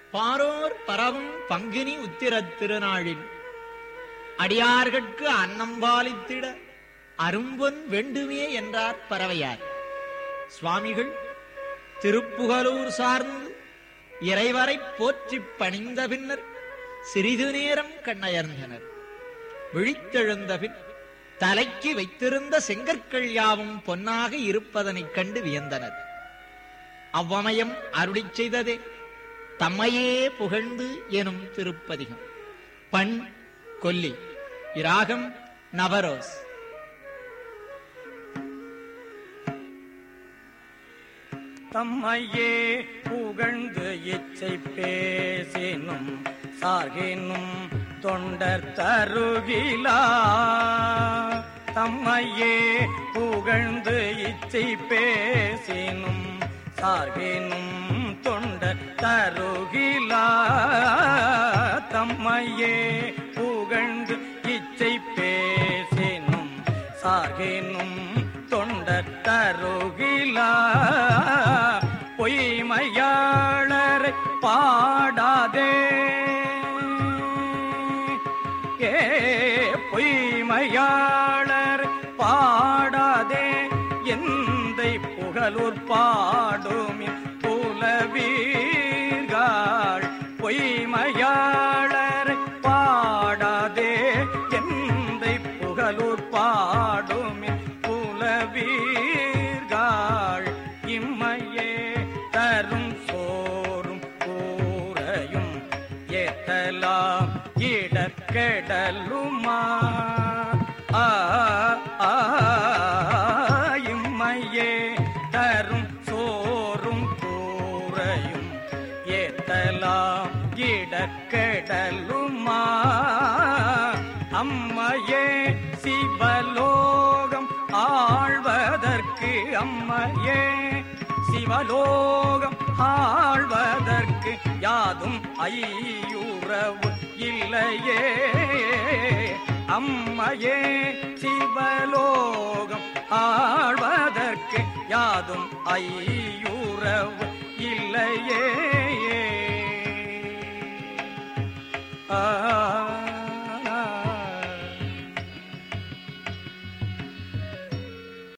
பாரோர் பரவும் பங்கினி உத்திரத் திருநாளில் அடியார்கட்கு அன்னம் பாலித்திட அரும்பொன் வேண்டுமே என்றார் பறவையார் சுவாமிகள் திருப்புகலூர் சார்ந்து இறைவரை போற்றிப் பணிந்த பின்னர் சிறிது நேரம் கண்ணயர்ந்தனர் விழித்தெழுந்த பின் தலைக்கு வைத்திருந்த செங்கற்கள் யாவும் பொன்னாக இருப்பதனைக் கண்டு வியந்தனர் அவ்வமயம் அருளிச் செய்ததே தம்மையே புகழ்ந்து எனும் திருப்பதிகம் பண் கொல்லி இராகம் நவரோஸ் தம்மையே புகழ்ந்து இச்சை பேசினும் சார்கினும் தொண்டர் தருகிலா தம்மையே புகழ்ந்து இச்சை பேசினும் சார்கினும் தொண்டர் தருகிலா தம்மையே புகழ்ந்து இச்சை பேசினும் சார்கினும் தொண்டர் தருகிலா பொய்மையாளரை பாடாதே ஏ பொய்மையாளர் பாடாதே எந்தை புகழூர் பாடுமின் புலவீர்கள் பொய்மையாளர் பாடாதே எந்தை புகழூர் பாடுமின் புலவீர்கள் இம்மையே தரும் சோறும் கூரையும் ஏத்தலாம் இடக்கெடலுமா ஆ, ஆ, இம்மையே தரும் சோறும் கூரையும் ஏத்தலாம் இடக்கெடலுமா அம்மையே சிவலோகம் ஆழ்வதற்கு அம்மையே சிவலோகம் ஆழ்வதற்கு யாதும் ஐயுறவு இல்லையே அம்மையே சிவலோகம் ஆழ்வதற்கு யாதும் ஐயுறவு இல்லையே ஆ